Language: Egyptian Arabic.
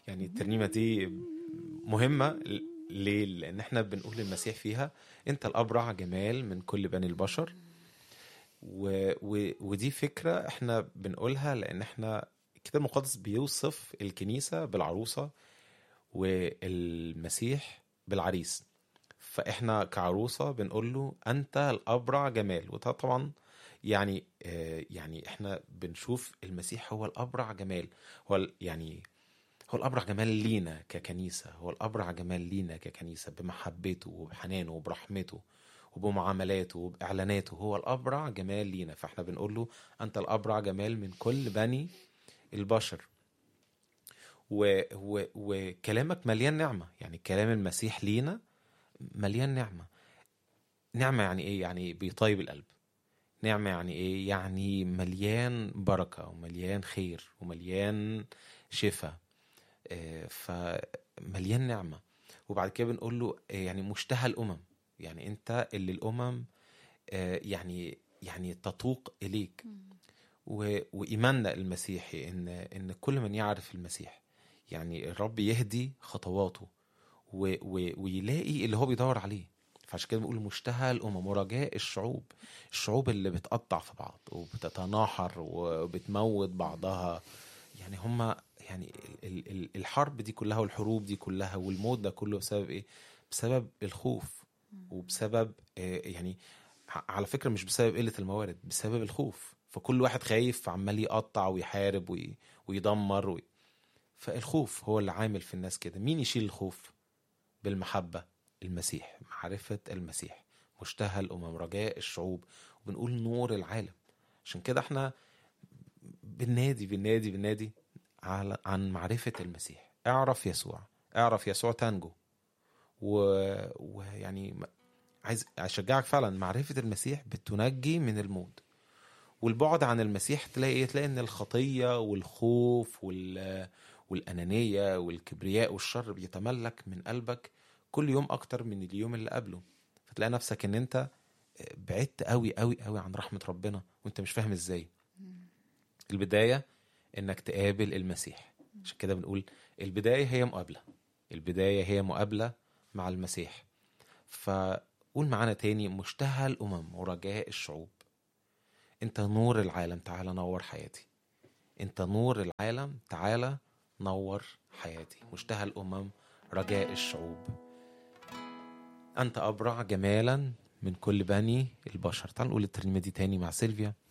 يعني الترنيمه دي مهمه ليه لان احنا بنقول للمسيح فيها انت الابرع جمال من كل بني البشر و... و... ودي فكره احنا بنقولها لان احنا الكتاب المقدس بيوصف الكنيسه بالعروسه والمسيح بالعريس فاحنا كعروسه بنقول له انت الابرع جمال وده طبعا يعني آه، يعني احنا بنشوف المسيح هو الابرع جمال هو ال- يعني هو الابرع جمال لينا ككنيسه هو الابرع جمال لينا ككنيسه بمحبته وبحنانه وبرحمته وبمعاملاته وباعلاناته هو الابرع جمال لينا فاحنا بنقول له انت الابرع جمال من كل بني البشر و و وكلامك مليان نعمه يعني كلام المسيح لينا مليان نعمه نعمه يعني ايه يعني بيطيب القلب نعمه يعني ايه يعني مليان بركه ومليان خير ومليان شفاء آه، فمليان نعمه وبعد كده بنقول له آه، يعني مشتهى الامم يعني انت اللي الامم آه، يعني يعني تطوق اليك و- وايماننا المسيحي ان ان كل من يعرف المسيح يعني الرب يهدي خطواته و و ويلاقي اللي هو بيدور عليه فعشان كده بنقول مشتهى الامم ورجاء الشعوب الشعوب اللي بتقطع في بعض وبتتناحر وبتموت بعضها يعني هما يعني ال- ال- الحرب دي كلها والحروب دي كلها والموت ده كله بسبب ايه بسبب الخوف وبسبب آه، يعني ع- على فكره مش بسبب قله الموارد بسبب الخوف فكل واحد خايف عمال يقطع ويحارب وي- ويدمر وي... فالخوف هو اللي عامل في الناس كده مين يشيل الخوف بالمحبه المسيح معرفه المسيح مشتهى الامم رجاء الشعوب وبنقول نور العالم عشان كده احنا بالنادي بالنادي بالنادي على عن معرفه المسيح اعرف يسوع اعرف يسوع تنجو و- ويعني م- عايز اشجعك فعلا معرفه المسيح بتنجي من الموت والبعد عن المسيح تلاقي ايه تلاقي ان الخطيه والخوف وال والانانيه والكبرياء والشر بيتملك من قلبك كل يوم اكتر من اليوم اللي قبله فتلاقي نفسك ان انت بعدت قوي قوي قوي عن رحمه ربنا وانت مش فاهم ازاي البدايه انك تقابل المسيح عشان كده بنقول البدايه هي مقابله البدايه هي مقابله مع المسيح فقول معانا تاني مشتهى الامم ورجاء الشعوب انت نور العالم تعالى نور حياتي انت نور العالم تعالى نور حياتي مشتهى الامم رجاء الشعوب انت ابرع جمالا من كل بني البشر تعال نقول الترنيمه دي تاني مع سيلفيا